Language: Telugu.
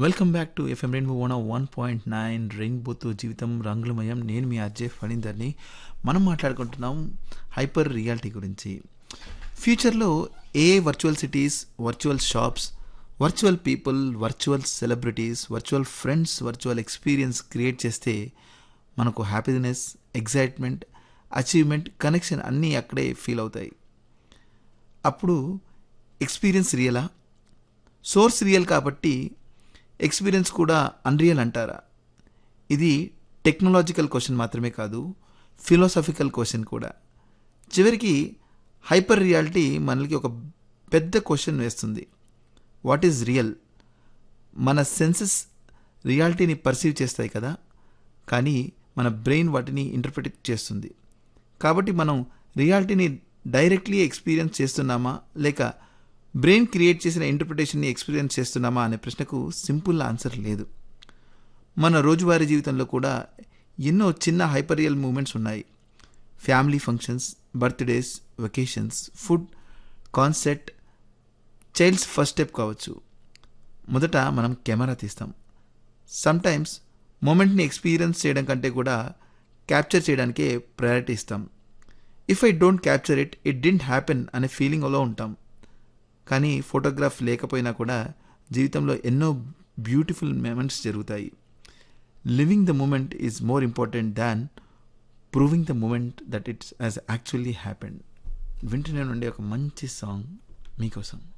welcome back to FM rainbow one one point nine రెయిన్బోతో జీవితం రంగులమయం నేను మీ అజయ్ ఫణీందర్ని మనం మాట్లాడుకుంటున్నాం హైపర్ రియాలిటీ గురించి ఫ్యూచర్లో ఏ virtual cities virtual shops virtual people virtual celebrities virtual friends virtual experience create చేస్తే మనకు హ్యాపీనెస్ ఎగ్జైట్మెంట్ అచీవ్మెంట్ కనెక్షన్ అన్నీ అక్కడే ఫీల్ అవుతాయి అప్పుడు ఎక్స్పీరియన్స్ రియలా సోర్స్ రియల్ కాబట్టి ఎక్స్పీరియన్స్ కూడా అన్రియల్ అంటారా ఇది టెక్నాలజికల్ క్వశ్చన్ మాత్రమే కాదు ఫిలాసఫికల్ క్వశ్చన్ కూడా చివరికి హైపర్ రియాలిటీ మనకి ఒక పెద్ద క్వశ్చన్ వేస్తుంది వాట్ ఈజ్ రియల్ మన సెన్సెస్ రియాలిటీని పర్సీవ్ చేస్తాయి కదా కానీ మన బ్రెయిన్ వాటిని ఇంటర్ప్రిట్ చేస్తుంది కాబట్టి మనం రియాలిటీని డైరెక్ట్లీ ఎక్స్పీరియన్స్ చేస్తున్నామా లేక బ్రెయిన్ క్రియేట్ చేసిన ఇంటర్ప్రిటేషన్ని ఎక్స్పీరియన్స్ చేస్తున్నామా అనే ప్రశ్నకు సింపుల్ ఆన్సర్ లేదు మన రోజువారీ జీవితంలో కూడా ఎన్నో చిన్న హైపర్ రియల్ మూమెంట్స్ ఉన్నాయి family functions birthdays vacations food concert childs first step కావచ్చు మొదట మనం కెమెరా తీస్తాం సమ్టైమ్స్ మూమెంట్ని ఎక్స్పీరియన్స్ చేయడం కంటే కూడా క్యాప్చర్ చేయడానికే ప్రయారిటీ ఇస్తాం if I don't capture it it didn't happen అనే ఫీలింగ్లో ఉంటాం కానీ ఫోటోగ్రాఫ్ లేకపోయినా కూడా జీవితంలో ఎన్నో బ్యూటిఫుల్ మూమెంట్స్ జరుగుతాయి living the moment is more important than proving the moment that it's as actually happened వింటూనే నుండి ఒక మంచి సాంగ్ మీకోసం